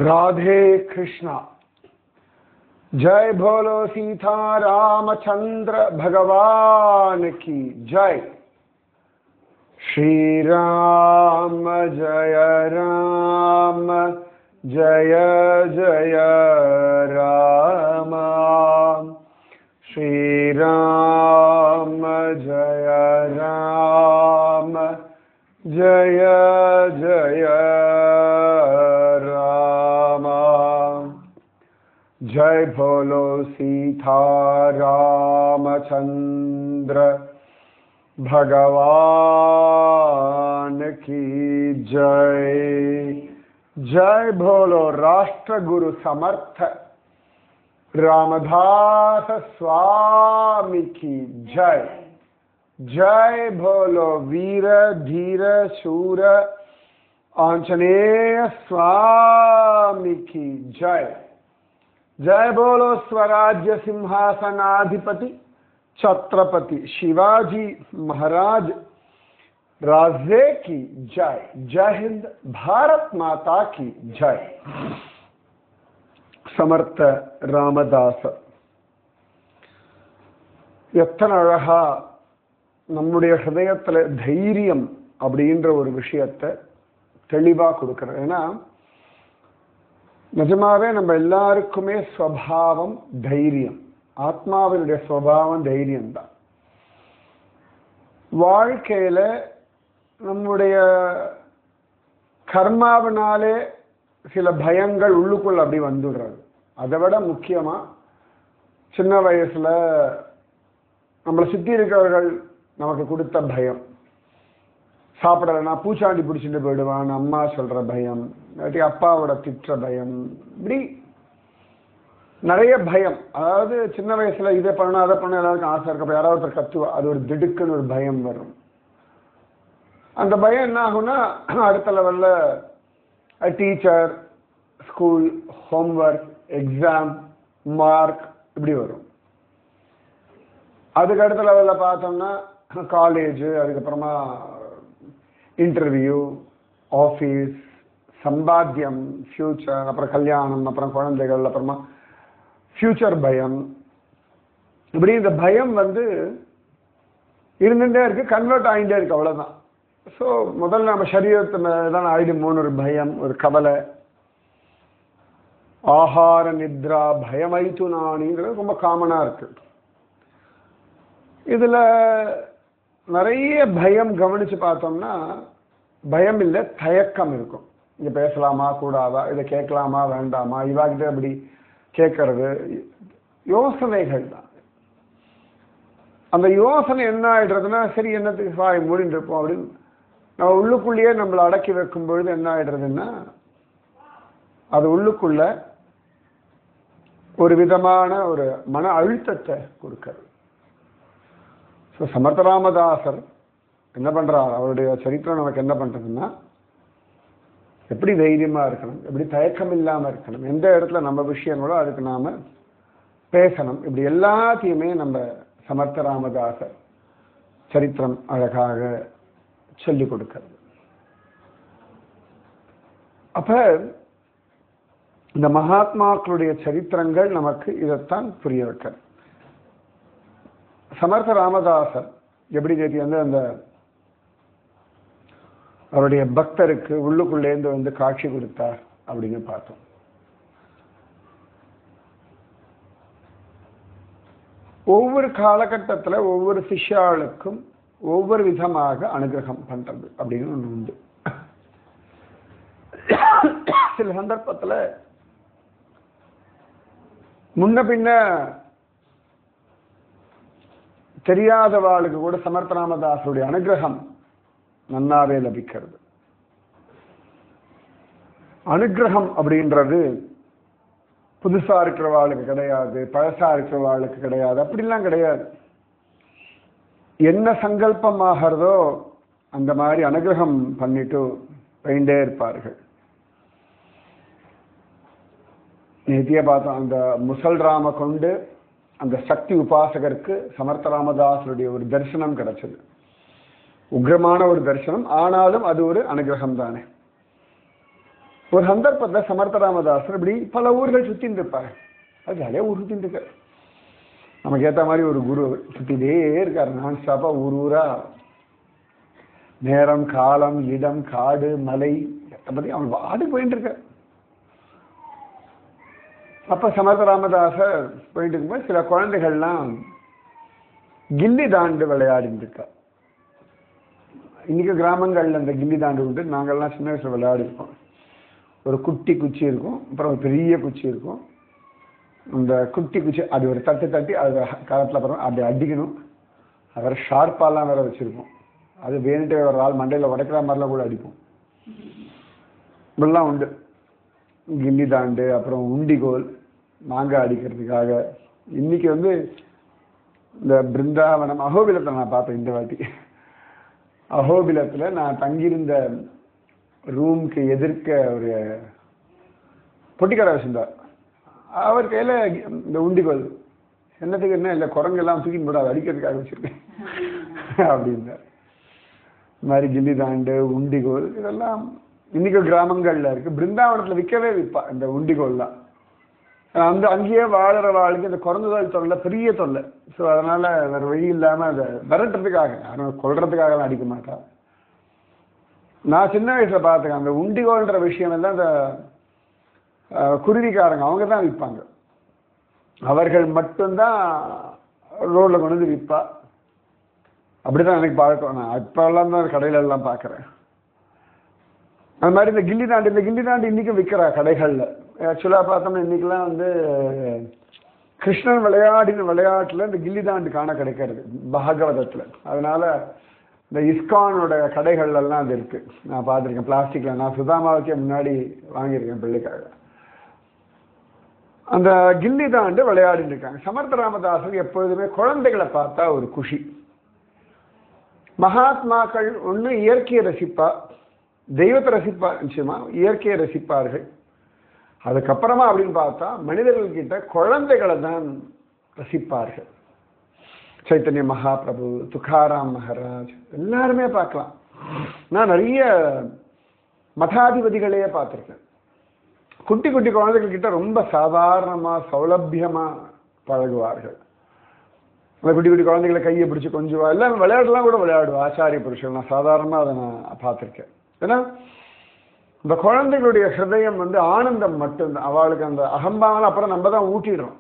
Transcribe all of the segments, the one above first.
राधे कृष्णा जय भोलो सीता रामचंद्र भगवान की जय श्री राम जय राम जय जय राम श्री राम जय राम जय जय राम जय भोलो सीता रामचंद्र भगवान की जय जय भोलो राष्ट्र गुरु समर्थ रामदास स्वामी की जय जय भोलो वीर धीर शूर आंजनेय स्वामी की जय जय बोलो स्वराज्य सिंहासनाधिपति छत्रपति शिवाजी महाराज राजे की जय जय हिंद भारत माता की जय சமர்த்த ராமதாசர் எத்தனை அழகா நம்முடைய ஹிருதயத்துல தைரியம் அப்படின்ற ஒரு விஷயத்தை தெளிவா கொடுக்கிறது ஏன்னா நிஜமாவே நம்ம எல்லாருக்குமே ஸ்வபாவம் தைரியம் ஆத்மாவினுடைய ஸ்வபாவம் தைரியம் தான் வாழ்க்கையில நம்முடைய கர்மாவினாலே சில பயங்கள் உள்ளுக்குள்ள அப்படி வந்துடுறது அதை விட முக்கியமா சின்ன வயசுல நம்மளை சுத்தி இருக்கிறவர்கள் நமக்கு கொடுத்த பயம் சாப்பிடலைன்னா பூச்சாண்டி பிடிச்சிட்டு போயிடுவான் அம்மா சொல்ற பயம் இல்லாட்டி அப்பாவோட திட்டுற பயம் இப்படி நிறைய பயம் அதாவது சின்ன வயசுல இதை பண்ணணும் அதை பண்ணணும் எல்லாருக்கும் ஆசை இருக்கப்ப யாராவது ஒருத்தர் கத்துவா அது ஒரு திடுக்குன்னு ஒரு பயம் வரும் அந்த பயம் என்ன ஆகும்னா அடுத்த லெவல்ல teacher school homework exam mark இப்படி வரும் அதுக்கு அடுத்த லெவலில் பார்த்தோம்னா காலேஜ் அதுக்கப்புறமா இன்டர்வியூ ஆஃபீஸ் சம்பாத்தியம் ஃப்யூச்சர் அப்புறம் கல்யாணம் அப்புறம் குழந்தைகள் அப்புறமா ஃப்யூச்சர் பயம் இப்படி இந்த பயம் வந்து இருந்துகிட்டே இருக்கு கன்வெர்ட் ஆகிட்டே இருக்கு அவ்வளோதான் ஸோ முதல்ல நம்ம சரீரத்து தான் ஆயிடுமோன்னு ஒரு பயம் ஒரு கவலை ஆஹார நித்ரா பயமைத்து நாணிங்கிறது ரொம்ப காமனாக இருக்கு இதில் நிறைய பயம் கவனித்து பார்த்தோம்னா பயம் இல்லை தயக்கம் இருக்கும் இங்கே பேசலாமா கூடாதா இதை கேட்கலாமா வேண்டாமா இவாகிட்ட அப்படி கேட்கறது யோசனைகள் தான் அந்த யோசனை என்ன ஆயிடுறதுன்னா சரி என்னத்துக்கு சாய் மூடிட்டு இருப்போம் அப்படின்னு நம்ம உள்ளுக்குள்ளேயே நம்மளை அடக்கி வைக்கும் பொழுது என்ன ஆயிடுறதுன்னா அது உள்ளுக்குள்ள ஒரு விதமான ஒரு மன அழுத்தத்தை கொடுக்கிறது ஸோ சமர்த்தராமதாசர் என்ன பண்றார் அவருடைய சரித்திரம் நமக்கு என்ன பண்றதுன்னா எப்படி தைரியமா இருக்கணும் எப்படி தயக்கம் இல்லாம இருக்கணும் எந்த இடத்துல நம்ம விஷயங்களோ அதுக்கு நாம பேசணும் இப்படி எல்லாத்தையுமே நம்ம சமர்த்த ராமதாசர் சரித்திரம் அழகாக சொல்லிக் கொடுக்கிறது அப்ப இந்த மகாத்மாக்களுடைய சரித்திரங்கள் நமக்கு இதைத்தான் புரிய வைக்கிறது சமர்த்த ராமதாசர் எப்படி நேற்று வந்து அந்த அவருடைய பக்தருக்கு உள்ளுக்குள்ளேந்து வந்து காட்சி கொடுத்தார் அப்படின்னு பார்த்தோம் ஒவ்வொரு காலகட்டத்தில் ஒவ்வொரு சிஷ்யாளுக்கும் ஒவ்வொரு விதமாக அனுகிரகம் பண்றது அப்படின்னு ஒன்று உண்டு சில சந்தர்ப்பத்தில் முன்ன பின்ன தெரியாதவாளுக்கு கூட சமர்த்தராமதாசருடைய அனுகிரகம் நன்னாவே லபிக்கிறது அனுகிரகம் அப்படின்றது புதுசா இருக்கிறவாளுக்கு கிடையாது பழசா இருக்கிறவாளுக்கு கிடையாது அப்படிலாம் கிடையாது என்ன சங்கல்பம் ஆகிறதோ அந்த மாதிரி அனுகிரகம் பண்ணிட்டு போயிட்டே இருப்பார்கள் நேத்திய பார்த்தோம் அந்த முசல் ராம கொண்டு அந்த சக்தி உபாசகருக்கு சமர்த்த ராமதாசருடைய ஒரு தரிசனம் கிடைச்சது உக்ரமான ஒரு தரிசனம் ஆனாலும் அது ஒரு அனுகிரகம் தானே ஒரு சந்தர்ப்பத்தில் சமர்த்த ராமதாசர் இப்படி பல ஊர்கள் சுத்தின்னு இருப்பார் அது ஜாலியாக ஊர் சுத்தின்னு இருக்கார் நமக்கு ஏற்ற மாதிரி ஒரு குரு சுத்திட்டே இருக்கார் நான் ஸ்டாப்பா ஊர் ஊரா நேரம் காலம் இடம் காடு மலை அதை பத்தி அவன் வாடி போயிட்டு இருக்க அப்ப சமர்த்த ராமதாசர் போயிட்டு இருக்கும்போது சில குழந்தைகள்லாம் கில்லி தாண்டு விளையாடிட்டு இருக்கா இன்னைக்கு கிராமங்கள்ல இந்த கில்லி தாண்டு உண்டு நாங்கள்லாம் சின்ன வயசுல விளையாடி இருக்கோம் ஒரு குட்டி குச்சி இருக்கும் அப்புறம் ஒரு பெரிய குச்சி இருக்கும் அந்த குட்டி குச்சி அது ஒரு தட்டு தட்டி அது காலத்தில் அப்புறம் அப்படி அடிக்கணும் அது வேற ஷார்ப்பாலாம் வேற வச்சிருப்போம் அது வேணுட்டு ஒரு ஆள் மண்டையில் உடைக்கிற மாதிரிலாம் கூட அடிப்போம் இப்படிலாம் உண்டு கில்லி தாண்டு அப்புறம் உண்டிகோல் மாங்காய் அடிக்கிறதுக்காக இன்னைக்கு வந்து இந்த பிருந்தாவனம் அகோபிலத்தை நான் பார்த்தேன் இந்த வாட்டி அகோபிலத்தில் நான் தங்கியிருந்த ரூம்க்கு எதிர்க்க ஒரு பொட்டிக்கடை வச்சிருந்தார் அவர் கையில் இந்த உண்டிகோல் என்னத்துக்கு என்ன இல்லை குரங்கெல்லாம் தூக்கின்னு போட அடிக்கிறதுக்காக வச்சிருக்கேன் அப்படின்னார் இந்த மாதிரி கில்லி தாண்டு உண்டிகோல் இதெல்லாம் இன்னைக்கு கிராமங்கள்ல இருக்கு பிருந்தாவனத்துல விற்கவே விற்பா இந்த உண்டிகோல்லாம் அந்த அங்கேயே வாழற வாழ்க்கை இந்த குரங்குகள் தொல்லை பெரிய தொல்லை ஸோ அதனால வேற வழி இல்லாம அதை விரட்டுறதுக்காக யாரும் கொல்றதுக்காக அடிக்க மாட்டா நான் சின்ன வயசுல பார்த்துக்கேன் அந்த உண்டிகோல்ன்ற விஷயம் எல்லாம் இந்த அஹ், குருவிக்காரங்க அவங்க தான் விற்பாங்க அவர்கள் மட்டும்தான் ரோட்ல கொண்டு வந்து விற்பா அப்படிதான் எனக்கு பழக்கம் நான் இப்பெல்லாம் தான் கடையில எல்லாம் பார்க்குறேன் அது மாதிரி இந்த கில்லி தாண்டு இந்த கில்லி தாண்டு இன்னைக்கும் விற்கிறா கடைகளில் ஆக்சுவலாக பார்த்தோம்னா இன்னைக்கெல்லாம் வந்து கிருஷ்ணன் விளையாடின விளையாட்டுல இந்த கில்லி தாண்டு காண கிடைக்கிறது பாகவதத்துல அதனால இந்த இஸ்கானோட கடைகள்ல எல்லாம் அது இருக்கு நான் பார்த்துருக்கேன் பிளாஸ்டிக்ல நான் சுதாமாவுக்கே முன்னாடி வாங்கியிருக்கேன் பிள்ளைக்காக அந்த கில்லி தாண்டு விளையாடிட்டு இருக்காங்க சமர்த்த ராமதாசர் எப்பொழுதுமே குழந்தைகளை பார்த்தா ஒரு குஷி மகாத்மாக்கள் ஒண்ணு இயற்கையை ரசிப்பா தெய்வத்தை ரசிப்பா நிச்சயமா இயற்கையை ரசிப்பார்கள் அதுக்கப்புறமா அப்படின்னு பார்த்தா மனிதர்கள் கிட்ட குழந்தைகளை தான் ரசிப்பார்கள் சைத்தன்ய மகாபிரபு துக்காராம் மகாராஜ் எல்லாருமே பார்க்கலாம் நான் நிறைய மதாதிபதிகளையே பார்த்துருக்கேன் குட்டி குட்டி குழந்தைகள் கிட்ட ரொம்ப சாதாரணமா சௌலபியமா பழகுவார்கள் அந்த குட்டி குட்டி குழந்தைகளை கையை பிடிச்சு கொஞ்சுவா எல்லாம் விளையாடலாம் கூட விளையாடுவா ஆச்சாரிய புருஷன் நான் சாதாரணமா அதை நான் பார்த்துருக்கேன் ஏன்னா இந்த குழந்தைகளுடைய ஹிருதயம் வந்து ஆனந்தம் மட்டும்தான் அவளுக்கு அந்த அகம்பாவனை அப்புறம் நம்ம தான் ஊட்டிடுறோம்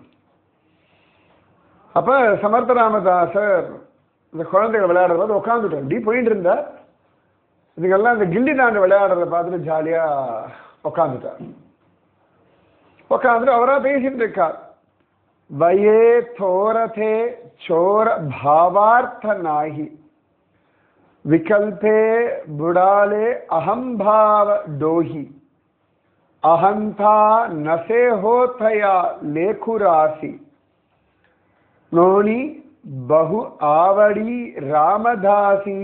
அப்ப சமர்த்த ராமதாசர் இந்த குழந்தைகள் விளையாடுறத உட்காந்துட்டார் இப்படி போயிட்டு இருந்தார் இதுக்கெல்லாம் இந்த கில்லி தாண்டு விளையாடுறத பார்த்துட்டு ஜாலியா உட்காந்துட்டார் உட்காந்துட்டு அவரா பேசிட்டு இருக்கார் வயே தோரதே சோர பாவார்த்த நாகி विकल्पे बुडाले अहंभाव डोही अहंता नसे होतया लेखुरासी नोनी बहु आवड़ी ராமதாசி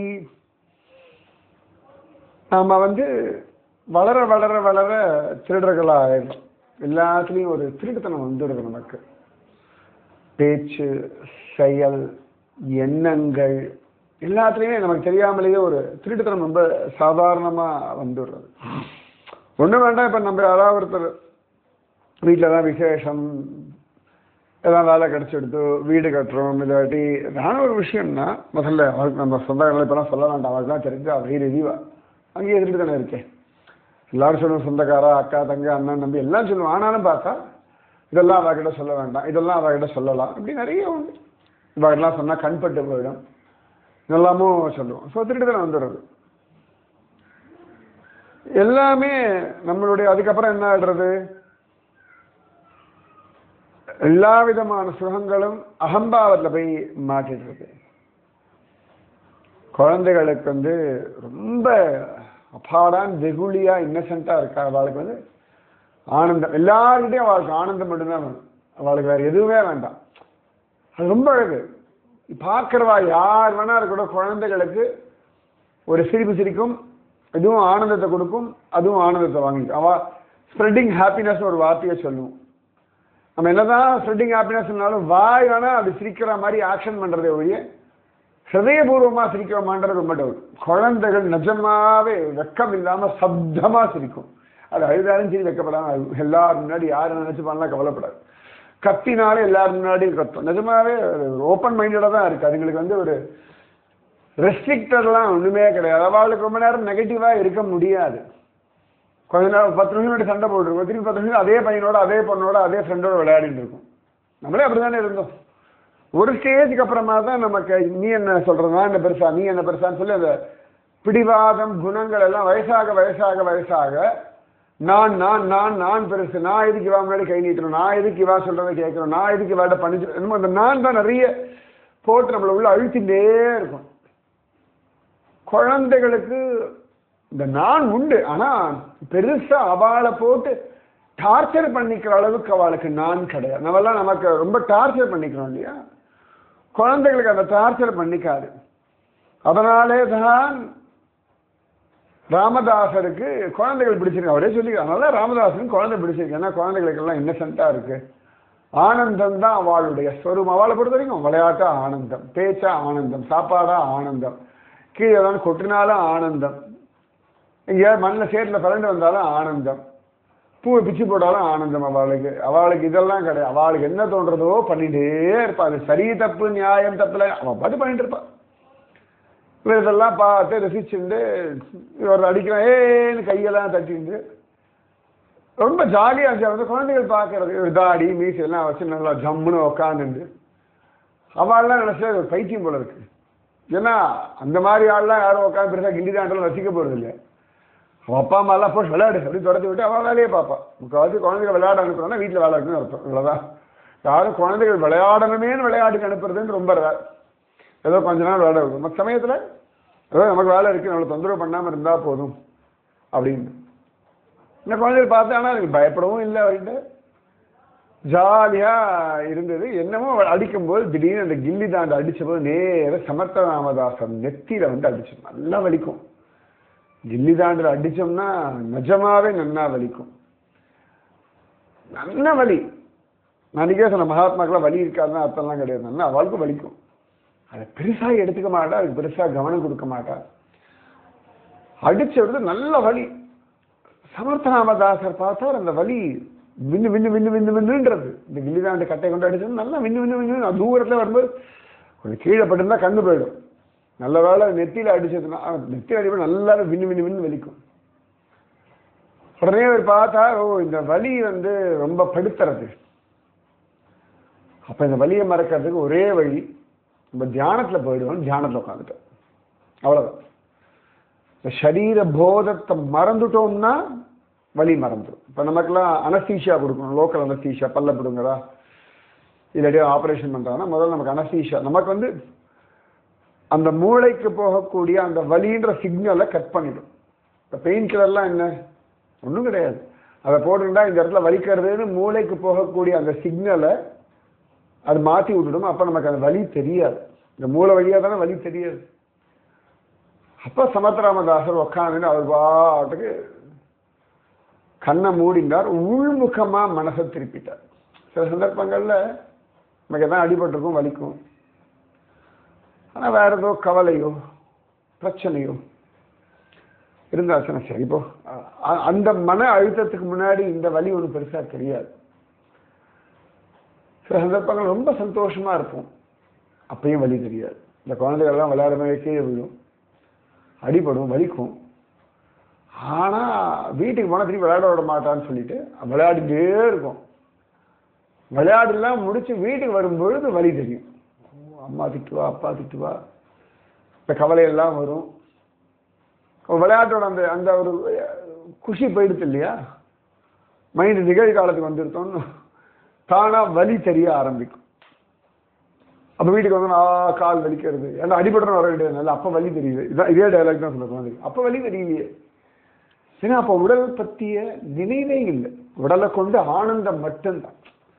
நாம வந்து வளர வளர வளர திருடர்களா ஆயிடும் எல்லாத்துலேயும் ஒரு திருட்டுத்தனம் வந்துடுது நமக்கு பேச்சு செயல் எண்ணங்கள் எல்லாத்துலேயுமே நமக்கு தெரியாமலேயே ஒரு திருட்டுத்தனம் ரொம்ப சாதாரணமாக வந்துடுறது ஒன்றும் வேண்டாம் இப்போ நம்ம யாராவது ஒருத்தர் வீட்டில் தான் விசேஷம் எல்லாம் வேலை கிடச்சிடுத்து வீடு கட்டுறோம் இல்லாட்டி நானும் ஒரு விஷயம்னா முதல்ல அவருக்கு நம்ம சொந்தங்களை இப்போலாம் சொல்ல வேண்டாம் அவருக்குலாம் தெரிஞ்சு அவர் ரீதிவா அங்கேயே திருட்டு தானே இருக்கேன் எல்லாரும் சொல்லுவோம் சொந்தக்காரா அக்கா தங்க அண்ணன் நம்பி எல்லாம் சொல்லுவோம் ஆனாலும் பார்த்தா இதெல்லாம் அவகிட்ட சொல்ல வேண்டாம் இதெல்லாம் அவகிட்ட சொல்லலாம் இப்படி நிறைய உண்டு இவகிட்டலாம் சொன்னால் கண்பட்டு போயிடும் இதெல்லாமும் சொல்லுவோம் ஸோ திருட்டுத்தனம் வந்துடுறது எல்லாமே நம்மளுடைய அதுக்கப்புறம் என்ன ஆடுறது எல்லா விதமான சுகங்களும் அகம்பாவத்தில் போய் மாட்டிடுறது குழந்தைகளுக்கு வந்து ரொம்ப அப்பாடான் வெகுளியா இன்னசென்ட்டா இருக்கா அவளுக்கு வந்து ஆனந்தம் எல்லாருக்கிட்டையும் அவளுக்கு ஆனந்தம் மட்டும்தான் வேணும் அவளுக்கு வேற எதுவுமே வேண்டாம் அது ரொம்ப அழகு பார்க்கிறவா யார் வேணா இருக்கட்டும் குழந்தைகளுக்கு ஒரு சிரிப்பு சிரிக்கும் இதுவும் ஆனந்தத்தை கொடுக்கும் அதுவும் ஆனந்தத்தை வாங்கிக்கும் அவ ஸ்ப்ரெட்டிங் ஹாப்பினஸ் ஒரு வார்த்தையை சொல்லுவோம் நம்ம என்னதான் ஸ்ப்ரெட்டிங் ஹாப்பினஸ்னாலும் வாய் வேணா அப்படி சிரிக்கிற மாதிரி ஆக்ஷன் பண்றதே ஒழிய ஹிருதயபூர்வமா சிரிக்கிறோமான்றது ரொம்ப டவுட் குழந்தைகள் நிஜமாவே வெக்கம் இல்லாம சப்தமா சிரிக்கும் அது அழுதாலும் சரி வைக்கப்படாம அழுகும். எல்லாரும் முன்னாடி யாரும் நினைச்சு பண்ணலாம் கவலைப்படாது கத்தினாலே எல்லாரும் முன்னாடி கத்தும் நிஜமாவே ஓப்பன் மைண்டடாக தான் இருக்கு அதுங்களுக்கு வந்து ஒரு ரெஸ்ட்ரிக்டட்லாம் ஒண்ணுமே கிடையாது அவளுக்கு ரொம்ப நேரம் நெகட்டிவா இருக்க முடியாது கொஞ்ச நேரம் பத்து நிமிஷம் முன்னாடி சண்டை போட்டுருக்கோம் திருப்பி பத்து நிமிஷம் அதே பையனோட அதே பொண்ணோட அதே ஃப்ரெண்டோட விளையாடிட்டு இருக்கோம் நம்மளே அப்படிதானே இருந்தோம் ஒரு ஸ்டேஜுக்கு அப்புறமா தான் நமக்கு நீ என்ன சொல்ற நான் என்ன பெருசா நீ என்ன பெருசான்னு சொல்லி அந்த பிடிவாதம் குணங்கள் எல்லாம் வயசாக வயசாக வயசாக நான் நான் நான் நான் பெருசு நான் எதுக்கு இவா முன்னாடி கை நீட்டணும் நான் எதுக்கு இவா சொல்றதை கேட்கணும் நான் எதுக்கு இவாட்ட பண்ணிச்சு என்னமோ அந்த நான் தான் நிறைய போட்டு நம்மளை உள்ள அழுத்திட்டே இருக்கும் குழந்தைகளுக்கு இந்த நான் உண்டு ஆனா பெருசா அவளை போட்டு டார்ச்சர் பண்ணிக்கிற அளவுக்கு அவளுக்கு நான் கிடையாது நம்மெல்லாம் நமக்கு ரொம்ப டார்ச்சர் பண்ணிக்கிறோம் இல்லையா குழந்தைகளுக்கு அந்த டார்ச்சர் பண்ணிக்காது அதனாலே தான் ராமதாசருக்கு குழந்தைகள் பிடிச்சிருக்கு அவரே சொல்லி அதனால ராமதாசனுக்கு குழந்தை பிடிச்சிருக்கு ஏன்னா குழந்தைகளுக்கெல்லாம் இன்னசென்ட்டா இருக்கு ஆனந்தம் தான் அவளுடைய ஸ்வரூபம் அவளை பொறுத்த வரைக்கும் விளையாட்டா ஆனந்தம் பேச்சா ஆனந்தம் சாப்பாடா ஆனந்தம் கீழே ஏதாவது கொட்டினாலும் ஆனந்தம் எங்கேயாவது மண்ணில் சேற்றில் பிறண்டு வந்தாலும் ஆனந்தம் பூவை பிச்சு போட்டாலும் ஆனந்தம் அவளுக்கு அவளுக்கு இதெல்லாம் கிடையாது அவளுக்கு என்ன தோன்றதோ பண்ணிட்டே இருப்பா அது சரி தப்பு நியாயம் தப்புல அவள் பாட்டு பண்ணிட்டு இருப்பா இவர் இதெல்லாம் பார்த்து ரசிச்சுண்டு இவர் அடிக்கிறான் ஏன்னு கையெல்லாம் தட்டிண்டு ரொம்ப ஜாலியாக இருந்துச்சு வந்து குழந்தைகள் பார்க்கறது ஒரு தாடி மீசை எல்லாம் வச்சு நல்லா ஜம்முன்னு உக்காந்துண்டு அவள்லாம் நினைச்சா இது ஒரு பைத்தியம் போல இருக்கு ஏன்னா அந்த மாதிரி ஆள்லாம் யாரும் உட்காந்து பெருசாக கிண்டி தாண்டலும் ரசிக்க போறது இல்லை அவன் அப்பா அம்மா எல்லாம் போய் விளையாடு அப்படி தொடர்ச்சி விட்டு அவன் வேலையை பார்ப்பா முக்கால்வாசி குழந்தைகள் விளையாட அனுப்புறோம்னா வீட்டில் வேலை இருக்குன்னு அர்த்தம் இவ்வளோதான் யாரும் குழந்தைகள் விளையாடணுமேனு விளையாட்டுக்கு அனுப்புறதுன்னு ரொம்ப rare. ஏதோ கொஞ்ச நாள் விளையாட இருக்கும் மற்ற சமயத்தில் ஏதோ நமக்கு வேலை இருக்கு நம்மளை தொந்தரவு பண்ணாமல் இருந்தால் போதும் அப்படின்னு இந்த குழந்தைகள் பார்த்து ஆனால் எனக்கு பயப்படவும் இல்லை அவர்கிட்ட ஜாலியாக இருந்தது என்னமோ அடிக்கும்போது திடீர்னு அந்த கில்லி தாண்டு அடிச்சபோது நேர சமர்த்த ராமதாசன் நெத்தியில வந்து அடிச்சு நல்லா வலிக்கும் கில்லி தாண்டில் அடிச்சோம்னா நிஜமாவே நன்னா வலிக்கும் நல்ல வலி நாளைக்கே சொன்ன மகாத்மாக்கெல்லாம் வலி இருக்காதுன்னா அர்த்தம்லாம் கிடையாது நல்லா அவளுக்கும் வலிக்கும் அதை பெருசாக எடுத்துக்க மாட்டா அதுக்கு பெருசாக கவனம் கொடுக்க மாட்டா அடிச்ச விடுது நல்ல வலி சமர்த்தநாமதாசர் பார்த்தார் அந்த வலி விண்ணு விண்ணு விண்ணு விண்ணு விண்ணுன்றது இந்த கில்லிதாண்டு கட்டை கொண்டு அடிச்சது நல்லா விண்ணு விண்ணு விண்ணு தூரத்தில் வரும்போது கொஞ்சம் கீழே பட்டிருந்தா கண்ணு போயிடும் நல்ல வேலை நெத்தியில் அடிச்சதுன்னா நெத்தியில் அடிப்பட நல்லா விண்ணு விண்ணு விண்ணு வலிக்கும் உடனே அவர் பார்த்தா ஓ இந்த வலி வந்து ரொம்ப படுத்துறது அப்ப இந்த வலியை மறக்கிறதுக்கு ஒரே வழி நம்ம தியானத்துல போயிடுவோம் தியானத்துல உட்காந்துட்டோம் அவ்வளவுதான் இந்த சரீர போதத்தை மறந்துட்டோம்னா வலி மறந்துடும் இப்போ நமக்கெல்லாம் அனஸ்தீஷியா கொடுக்கணும் லோக்கல் அனஸ்தீஷியா பல்ல பிடுங்கடா இல்லாட்டி ஆப்ரேஷன் பண்ணுறாங்கன்னா முதல்ல நமக்கு அனஸ்தீஷியா நமக்கு வந்து அந்த மூளைக்கு போகக்கூடிய அந்த வலின்ற சிக்னலை கட் பண்ணிடும் இப்போ பெயின் கில்லர்லாம் என்ன ஒன்றும் கிடையாது அதை போட்டுட்டா இந்த இடத்துல வலிக்கிறதுன்னு மூளைக்கு போகக்கூடிய அந்த சிக்னலை அது மாற்றி விட்டுடும் அப்போ நமக்கு அந்த வலி தெரியாது இந்த மூளை வழியாக தானே வலி தெரியாது அப்போ சமத்ராமதாசர் உக்காந்துன்னு அவர் பாட்டுக்கு கண்ணை மூடினார் உள்முகமா மனசை திருப்பிட்டார் சில சந்தர்ப்பங்கள்ல நமக்கு எதாவது அடிபட்டிருக்கும் வலிக்கும் ஆனா வேற ஏதோ கவலையோ பிரச்சனையோ இருந்தாச்சுன்னா சரி போ அ- அந்த மன அழுத்தத்துக்கு முன்னாடி இந்த வலி ஒன்றும் பெருசா தெரியாது சில சந்தர்ப்பங்கள் ரொம்ப சந்தோஷமா இருப்போம் அப்பயும் வலி தெரியாது இந்த குழந்தைகள்லாம் விளையாடுமே கீழே விழும் அடிபடும் வலிக்கும் ஆனா வீட்டுக்கு போனா திருப்பி விளையாட விட மாட்டான்னு சொல்லிட்டு விளையாடிட்டே இருக்கும் விளையாடுலாம் முடிச்சு வீட்டுக்கு வரும்பொழுது வலி தெரியும் ஓ, அம்மா திட்டுவா அப்பா திட்டுவா இந்த கவலையெல்லாம் வரும் விளையாட்டோட அந்த அந்த ஒரு குஷி போயிடுது இல்லையா மைண்ட் நிகழ்காலத்துக்கு வந்துருத்தோம்னு தானா வலி தெரிய ஆரம்பிக்கும் அப்ப வீட்டுக்கு வந்து நான் கால் வலிக்கிறது ஏன்னா அடிபட்டு வர வேண்டியது நல்ல அப்ப வலி தெரியுது இதான் இதே டைலாக் தான் சொல்ல குழந்தைக்கு அப்ப வலி தெரியலையே ஏன்னா அப்ப உடல் பத்திய நினைவே இல்லை உடலை கொண்டு ஆனந்தம் மட்டும்தான்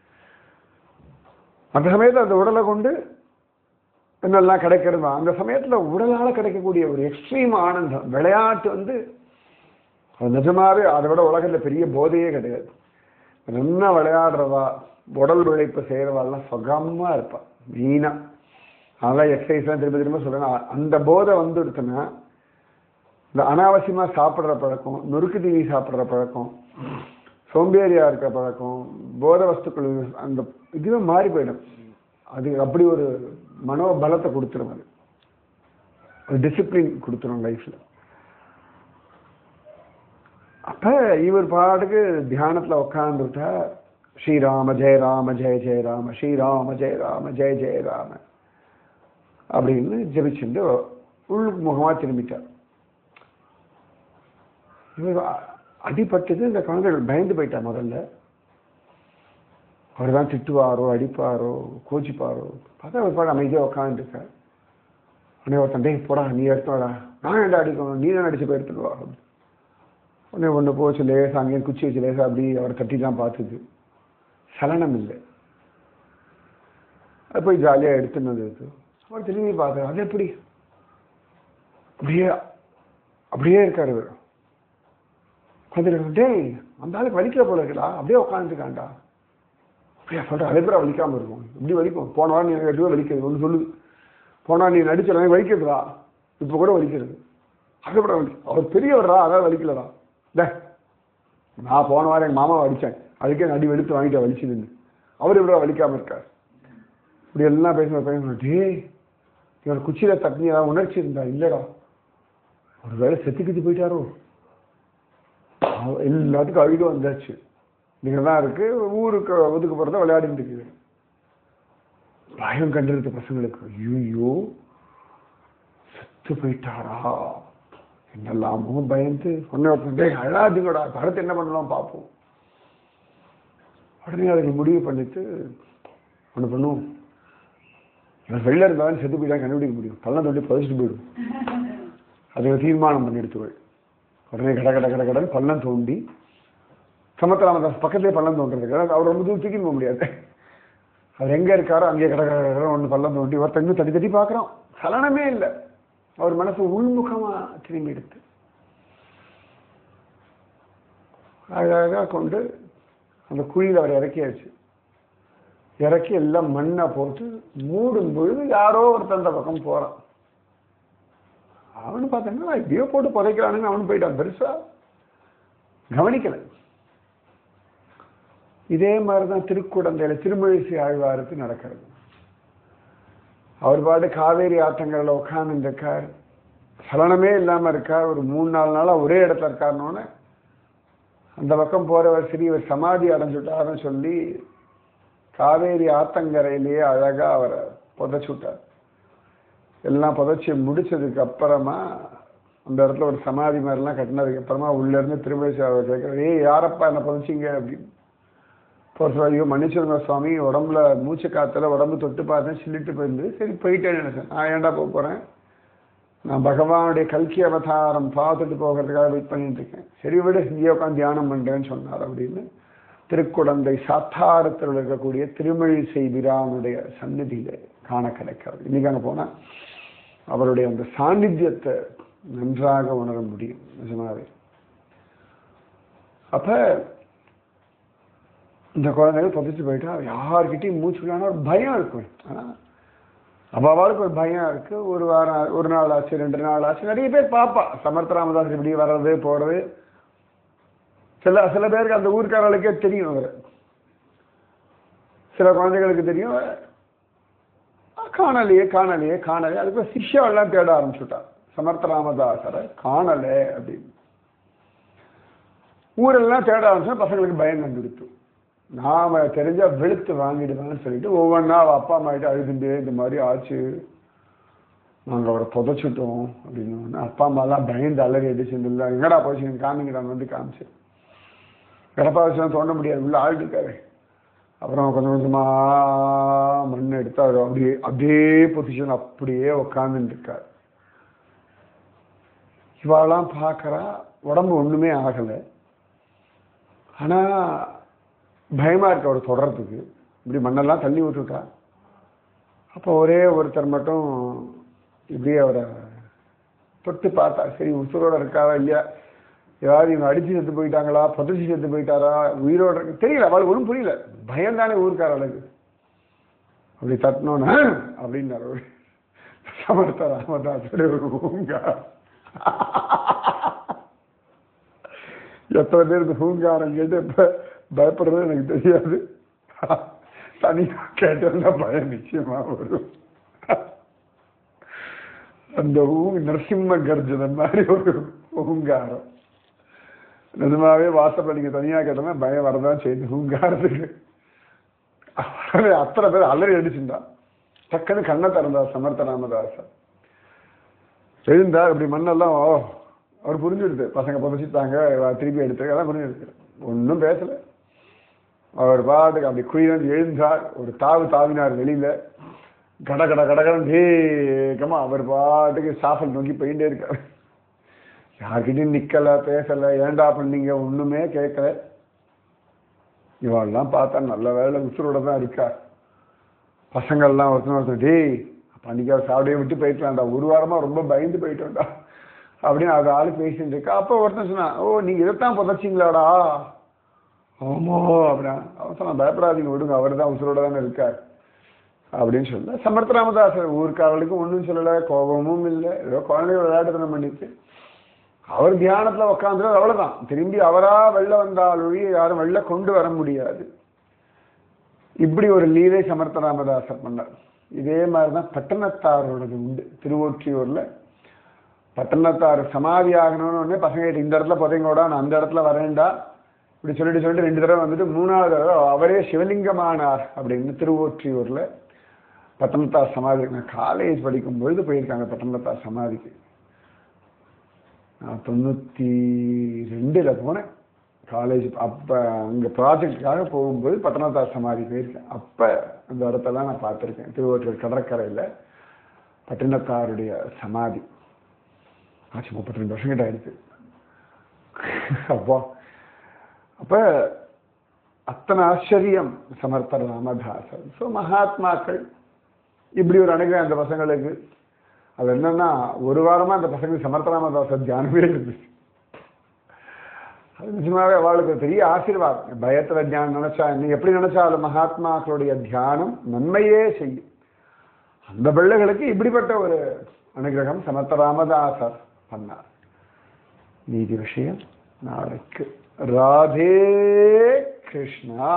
அந்த சமயத்துல அந்த உடலை கொண்டு என்னெல்லாம் கிடைக்கிறது அந்த சமயத்துல உடலால கிடைக்கக்கூடிய ஒரு எக்ஸ்ட்ரீம் ஆனந்தம் விளையாட்டு வந்து அது நிஜமாவே அதை விட உலகத்துல பெரிய போதையே கிடையாது நல்லா விளையாடுறவா உடல் உழைப்பு செய்யறவாள்லாம் சுகமா இருப்பா வீணா அதெல்லாம் எக்ஸசைஸ்லாம் திரும்ப திரும்ப சொல்றேன் அந்த போதை வந்துடுச்சுன்னா இந்த அனாவசியமா சாப்பிடுற பழக்கம் நொறுக்கு தீனி சாப்பிடுற பழக்கம் சோம்பேறியா இருக்க பழக்கம் போத வஸ்துக்கள் அந்த இதுவே மாறி போயிடும் அது அப்படி ஒரு மனோபலத்தை கொடுத்துரும் அது ஒரு டிசிப்ளின் கொடுத்துரும் லைஃப்ல அப்ப இவர் பாட்டுக்கு தியானத்துல உட்காந்துட்டா ஸ்ரீராம ஜெய ராம ஜெய ஜெய ராம ஸ்ரீராம ஜெய ராம ஜெய ஜெய ராம அப்படின்னு ஜெபிச்சுட்டு உள்ளுக்கு முகமா திரும்பிட்டார் இவர் அ- அடிபட்டது இந்த குழந்தைகள் பயந்து போயிட்டா முதல்ல அவர் தான் திட்டுவாரோ அடிப்பாரோ கோச்சிப்பாரோ பார்த்தா ஒரு பாடு அமைதியாக உட்காந்துருக்கார் உடனே ஒருத்தன் டேய் போடா நீ எடுத்து வாடா நான் ஏன்டா அடிக்கணும் நீ தான் அடிச்சு போய் எடுத்துட்டு வா உடனே ஒன்று போச்சு லேசா அங்கேயும் குச்சி வச்சு லேசா அப்படி அவர் தட்டிலாம் பார்த்துது சலனம் இல்லை அது போய் ஜாலியாக எடுத்துன்னு வந்து அவர் திரும்பி பார்த்தார் அது எப்படி அப்படியே அப்படியே இருக்காரு இவர் உட்காந்துருக்காரு டேய் அந்த ஆளுக்கு வலிக்கிற போல இருக்குடா அப்படியே உட்காந்துருக்காண்டா அப்படியா சொல்ற அதே பேர் வலிக்காம இருக்கும் இப்படி வலிக்கும் போன வாரம் நீ எனக்கு எட்டு வலிக்கிறது ஒன்று சொல்லுது போனா நீ நடிச்ச எனக்கு வலிக்கிறதுடா இப்போ கூட வலிக்கிறது அதை கூட வலி அவர் பெரியவர்டா அதான் வலிக்கலடா டே நான் போன வாரம் எங்கள் மாமாவை அடித்தேன் அதுக்கே நடி வெளுத்து வாங்கிட்டு வலிச்சு நின்று அவர் இப்படி வலிக்காம இருக்கார் இப்படி எல்லாம் பேசுன பையன் டேய் இவர் குச்சியில தண்ணி ஏதாவது உணர்ச்சி இருந்தா இல்லடா ஒரு வேலை செத்து கித்து போயிட்டாரோ அவ- எல்லாத்துக்கும் அழுக வந்தாச்சு நீங்க தான் இருக்கு ஊருக்கு ஒதுக்கு போறத விளையாடிட்டு இருக்குது பயம் கண்டிருந்த பசங்களுக்கு ஐயோ செத்து போயிட்டாரா என்னெல்லாமோ பயந்து ஒன்னே ஒருத்தன் டேய் அழாதுங்கடா அடுத்து என்ன பண்ணலாம் பார்ப்போம் உடனே அதுக்கு முடிவு பண்ணிட்டு ஒன்று பண்ணுவோம் இவன் வெளில இருந்தாலும் செத்து போயிட்டா கண்டுபிடிக்க முடியும் பள்ளம் தொட்டி புதைச்சிட்டு போயிடும் அதை தீர்மானம் பண்ணி எடுத்துவோம் உடனே கட கட கட கடன்னு பள்ளம் தோண்டி சமத்தராமதாஸ் பக்கத்துலேயே பள்ளம் தோன்றது அவர் ரொம்ப தூரம் தூக்கின்னு போக முடியாது அவர் எங்க இருக்காரோ அங்கேயே கட கட கட ஒன்று பள்ளம் தோண்டி ஒருத்தன் இன்னும் தட்டி தட்டி பார்க்குறோம் சலனமே இல்லை அவர் மனசு உள்முகமா திரும்பி எடுத்து அழகாக கொண்டு அந்த குழியில் அவர் இறக்கியாச்சு இறக்கி எல்லாம் மண்ணை போட்டு மூடும் பொழுது யாரோ ஒருத்தன் அந்த பக்கம் போறான் அவனு பார்த்தீங்கன்னா இப்படியோ போட்டு புதைக்கிறானுங்க அவனு போயிட்டான் பெருசா கவனிக்கல இதே மாதிரிதான் திருக்குடந்தையில திருமழிசை ஆழ்வாருக்கு நடக்கிறது அவர் பாட்டு காவேரி ஆத்தங்கள்ல உட்கார்ந்து இருக்கார் சலனமே இல்லாம இருக்கார் ஒரு மூணு நாலு நாளா ஒரே இடத்துல இருக்காருன்னொன்னே அந்த பக்கம் போறவர் சிறியவர் சமாதி அடைஞ்சுட்டாருன்னு சொல்லி காவேரி ஆத்தங்கரையிலேயே அழகா அவரை புதைச்சு விட்டார் எல்லாம் புதைச்சி முடிச்சதுக்கு அப்புறமா அந்த இடத்துல ஒரு சமாதி மாதிரிலாம் கட்டினதுக்கு அப்புறமா உள்ள இருந்து திருமணி அவர் கேட்கிறார் ஏய் யாரப்பா என்ன புதைச்சிங்க அப்படின்னு இப்போ சொல்றாரு, ஐயோ மன்னிச்சிருங்க சுவாமி உடம்புல மூச்சு காத்துல உடம்பு தொட்டு பார்த்தேன் சில்லிட்டு போயிருந்து சரி போயிட்டேன்னு நினைச்சேன் நான் ஏன்டா போக போறேன் நான் பகவானுடைய கல்கி அவதாரம் பார்த்துட்டு போகிறதுக்காக வெயிட் பண்ணிட்டு இருக்கேன் சரி விடு இங்கே உட்காந்து தியானம் பண்றேன்னு சொன்னார் அப்படின்னு திருக்குடந்தை சாத்தாரத்தில் இருக்கக்கூடிய திருமழிசை பிரானுடைய சந்நிதியில காண கிடைக்கிறது இன்னைக்கு அங்கே போனா அவருடைய அந்த சாநித்தியத்தை நன்றாக உணர முடியும் நிஜமாவே அப்ப இந்த குழந்தைகள் புதைச்சு போயிட்டா யார்கிட்டயும் மூச்சு விடாம ஒரு பயம் இருக்கும் ஆனா அப்பாவாளுக்கு ஒரு பயம் இருக்கு ஒரு வாரம் ஒரு நாள் ஆச்சு ரெண்டு நாள் ஆச்சு நிறைய பேர் பாப்பா சமர்த்த ராமதாஸ் இப்படி வர்றது போறது சில சில பேருக்கு அந்த ஊர்க்காரர்களுக்கே தெரியும் அவர் சில குழந்தைகளுக்கு தெரியும் காணலையே காணலையே காணலையே அதுக்கு சிஷ்யாவெல்லாம் தேட ஆரம்பிச்சுட்டான் சமர்த்த ராமதாசரை காணலை அப்படின்னு ஊரெல்லாம் தேட ஆரம்பிச்சா பசங்களுக்கு பயம் கண்டுடுத்து நாம தெரிஞ்சா வெளுத்து வாங்கிடுவான்னு சொல்லிட்டு ஒவ்வொன்றா அவ அப்பா அம்மா கிட்ட அழுதுண்டே இந்த மாதிரி ஆச்சு நாங்க அவரை புதைச்சிட்டோம் அப்படின்னு உடனே அப்பா அம்மாலாம் பயந்து அலறி அடிச்சு இல்லை எங்கடா போச்சு நீங்க காமிக்கிறாங்க வந்து காமிச்சு கிடப்பா வச்சுலாம் தோண்ட முடியாது உள்ள ஆள் இருக்காரு அப்புறம் கொஞ்சம் கொஞ்சமா மண் எடுத்து அவர் அப்படியே அப்படியே பொசிஷன் அப்படியே உட்காந்துட்டு இருக்காரு இவாளெல்லாம் பார்க்கறா உடம்பு ஒண்ணுமே ஆகலை ஆனா பயமா இருக்கு அவர் தொடர்றதுக்கு இப்படி மண்ணெல்லாம் தள்ளி விட்டுட்டா அப்போ ஒரே ஒருத்தர் மட்டும் இப்படியே அவரை தொட்டு பார்த்தா சரி உசுரோட இருக்காரா இல்லையா ஏதாவது இவங்க அடிச்சு செத்து போயிட்டாங்களா புதைச்சி செத்து போயிட்டாரா உயிரோட இருக்கு தெரியல அவளுக்கு ஒன்றும் புரியல பயம் தானே ஊருக்கார அவளுக்கு அப்படி தட்டினோன்னா அப்படின்னாரு அவரு. சமர்த்த ராமதாசோட ஒரு ஊங்க எத்தனை பேருக்கு ஹூங்காரம் கேட்டு எப்ப பயப்படுறது எனக்கு தெரியாது தனியா கேட்டா பயம் நிச்சயமா வரும் அந்த ஊ நரசிம்ம கர்ஜனம் மாதிரி ஒரு ஹூங்காரம் நிஜமாவே வாசப்ப நீங்க தனியா கேட்டோம்னா பயம் வரதான் செய்யுது ஹூங்காரத்துக்கு அவரே அத்தனை பேர் அலறி அடிச்சுட்டா டக்குன்னு கண்ணை திறந்தா சமர்த்த ராமதாசன் எழுந்தார் இப்படி மண்ணெல்லாம் ஓ அவர் புரிஞ்சுடுது பசங்க புதைச்சிட்டாங்க இவ திருப்பி எடுத்து அதான் புரிஞ்சுடுது ஒன்றும் பேசல அவர் பாட்டுக்கு அப்படி குயிலந்து எழுந்தார் ஒரு தாவு தாவினார் வெளியில கட கட கடகடன் வேகமா அவர் பாட்டுக்கு சாஃபல் நோக்கி போயிட்டே இருக்காரு யார்கிட்டயும் நிக்கல பேசல ஏண்டா பண்ணீங்க ஒண்ணுமே கேட்கல இவாள்லாம் பார்த்தா நல்ல வேலை உசுரோட தான் இருக்கா பசங்கள்லாம் ஒருத்தன் ஒருத்தர் டேய் பண்டிகை சாப்பிடவே விட்டு போயிட்டலாம்டா ஒரு வாரமா ரொம்ப பயந்து போயிட்டோம்டா அப்படின்னு அது ஆளு பேசிட்டு இருக்கா அப்போ ஒருத்தன் சொன்னான் ஓ நீங்க இதைத்தான் புதைச்சிங்களாடா ஆமா அப்படின்னா அவன் சொன்னான் பயப்படாதீங்க விடுங்க அவர் தான் உசுரோட தானே இருக்கார் அப்படின்னு சொல்ல சமர்த்த ராமதாசர் ஊருக்காரர்களுக்கும் ஒன்றும் சொல்லலை கோபமும் இல்லை ஏதோ குழந்தைகள் விளையாட்டுத்தனம் பண்ணிட்டு அவர் தியானத்துல உட்காந்துறது அவ்வளவுதான் திரும்பி அவரா வெளில வந்தால் ஒழிய யாரும் வெளில கொண்டு வர முடியாது இப்படி ஒரு லீலை சமர்த்த ராமதாசர் பண்ணார் இதே மாதிரிதான் பட்டணத்தாரோடது உண்டு திருவொற்றியூர்ல பட்டணத்தார் சமாதி ஆகணும்னு உடனே பசங்க கிட்ட இந்த இடத்துல புதைங்கோடா நான் அந்த இடத்துல வரேன்டா இப்படி சொல்லிட்டு சொல்லிட்டு ரெண்டு தடவை வந்துட்டு மூணாவது தடவை அவரே சிவலிங்கமானார் அப்படின்னு திருவொற்றியூர்ல பட்டணத்தார் சமாதி நான் காலேஜ் படிக்கும் பொழுது போயிருக்காங்க பட்டணத்தார் சமாதிக்கு நான் தொண்ணூற்றி ரெண்டில் போனேன் காலேஜ் அப்போ அங்கே ப்ராஜெக்டுக்காக போகும்போது பட்டணத்தார் சமாதி போயிருக்கேன் அப்போ அந்த இடத்தெல்லாம் நான் பார்த்துருக்கேன் திருவொற்றியூர் கடற்கரையில் பட்டினத்தாருடைய சமாதி ஆச்சு முப்பத்தி ரெண்டு வருஷம் கிட்ட ஆயிடுச்சு அப்போ அப்ப அத்தனை ஆச்சரியம் சமர்த்தர் ராமதாசர் ஸோ மகாத்மாக்கள் இப்படி ஒரு அணுக அந்த பசங்களுக்கு அது என்னன்னா ஒரு வாரமா அந்த பசங்களுக்கு சமர்த்த ராமதாசர் தியானமே இருந்துச்சு அது நிஜமாவே அவளுக்கு ஒரு பெரிய ஆசீர்வாதம் பயத்துல தியானம் நினைச்சா நீ எப்படி நினைச்சாலும் மகாத்மாக்களுடைய தியானம் நன்மையே செய்யும் அந்த பிள்ளைகளுக்கு இப்படிப்பட்ட ஒரு அனுகிரகம் சமர்த்த ராமதாசர் பண்ணார் நீதி விஷயம் நாளைக்கு ராதே கிருஷ்ணா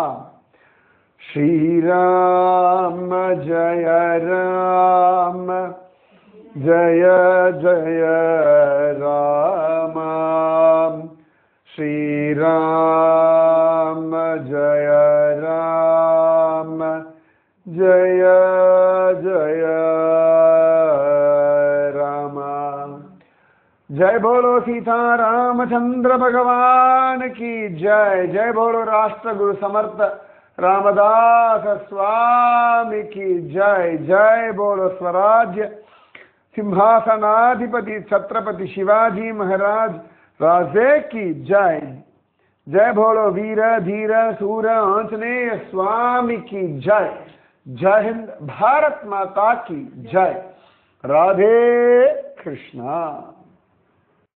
ஸ்ரீராம ஜய ராம ஜய ஜய ராம ஸ்ரீராம ஜய ராம ஜய ஜய ராம जय बोलो सीता रामचंद्र भगवान की जय जय बोलो राष्ट्र गुरु समर्थ रामदास स्वामी की जय जय बोलो स्वराज्य सिंहासनाधिपति छत्रपति शिवाजी महाराज राजे की जय जय बोलो वीर धीर सूर आंजनेय स्वामी की जय जय हिंद भारत माता की जय राधे कृष्णा